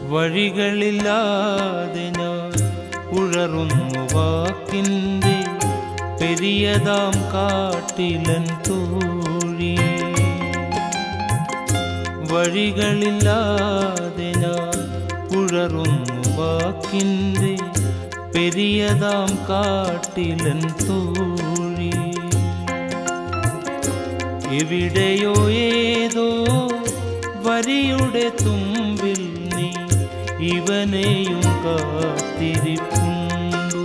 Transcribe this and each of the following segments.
വഴികളില്ലാതെ ഞാൻ ഉഴറുന്നു വാക്കിൻ്റെ പെരിയതാം കാട്ടിലൻ തോഴി വഴികളില്ലാതെ ഞാൻ ഉഴറുന്നു വാക്കിൻ്റെ പെരിയതാം കാട്ടിലൻ തോഴി എവിടെയോ ഏതോ വരിയുടെ തുമ്പിൽ നീ ഇവനെയും കാത്തിരിപ്പുണ്ടു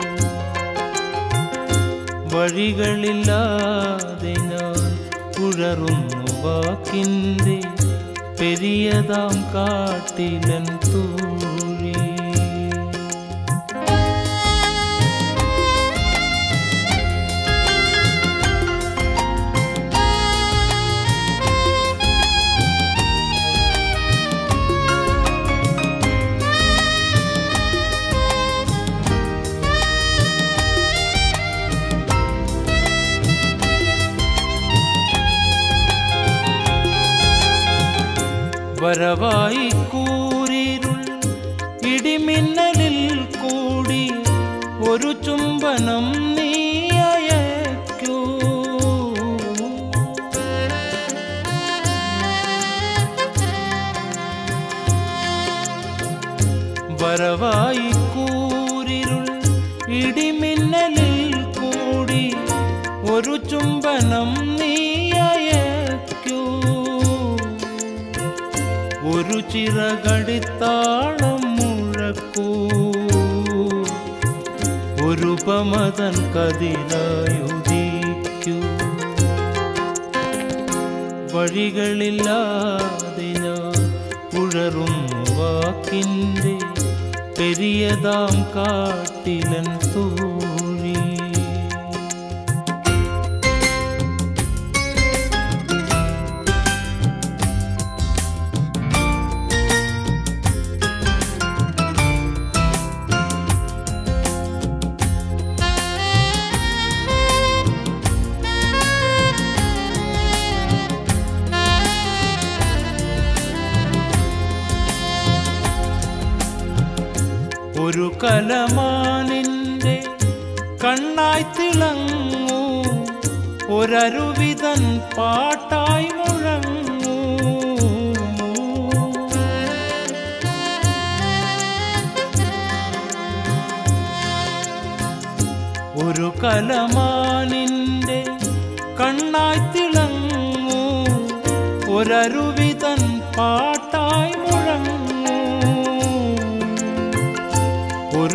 വഴികളില്ലാതെ ഞാൻ ഉഴറുന്നു വാക്കിൻ്റെ പെരിയതാം കാട്ടിലൻ തോഴി വരവായി കൂരിരുൾ ഇടിമിന്നലിൽ കൂടി ഒരു ചുംബനം നീ അയക്കൂ വരവായി കൂരിരുൾ ഇടിമിന്നലിൽ കൂടി ഒരു ചുംബനം നീ അയക്കൂ ഒരു ചിറകടിത്താളം മുഴക്കൂ ഒരു പമതൻ കതിരായുദിക്കൂ വഴികളില്ലാതെ ഞാൻ ഉഴറുന്നു വാക്കിൻ്റെ പെരിയതാം കാട്ടിലൻ തോഴി ഒരു കലമാനിൻ്റെ കണ്ണായി തിളങ്ങൂ ഒരരുവിതൻ പാട്ടായി മുഴങ്ങൂ ഒരു കലമാനിൻ്റെ കണ്ണായി തിളങ്ങൂ ഒരരുവിതൻ പാട്ടായി മുഴങ്ങൂ ഒരു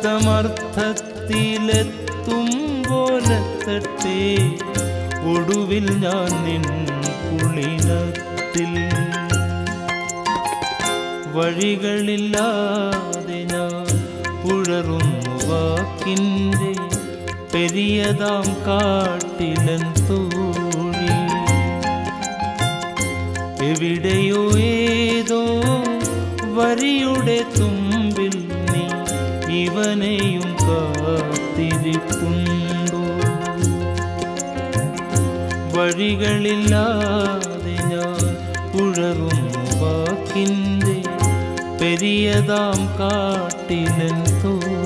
ശബ്ദമർത്ഥത്തിലെത്തും പോലെത്തട്ടെ ഒടുവിൽ ഞാൻ നിൻ കുളിനത്തിൽ വഴികളില്ലാതെ ഞാൻ ഉഴറുന്നു വാക്കിൻ്റെ പെരിയതാം കാട്ടിലൻ തോഴി എവിടെയോ ഏതോ വരിയുടെ തുമ്പിൽ നീ ഇവനെയും കാത്തിരിപ്പുണ്ടോ വഴികളില്ലാതെ ഞാൻ ഉഴറുന്നു വാക്കിൻ്റെ പെരിയതാം കാട്ടിലൻ തോഴി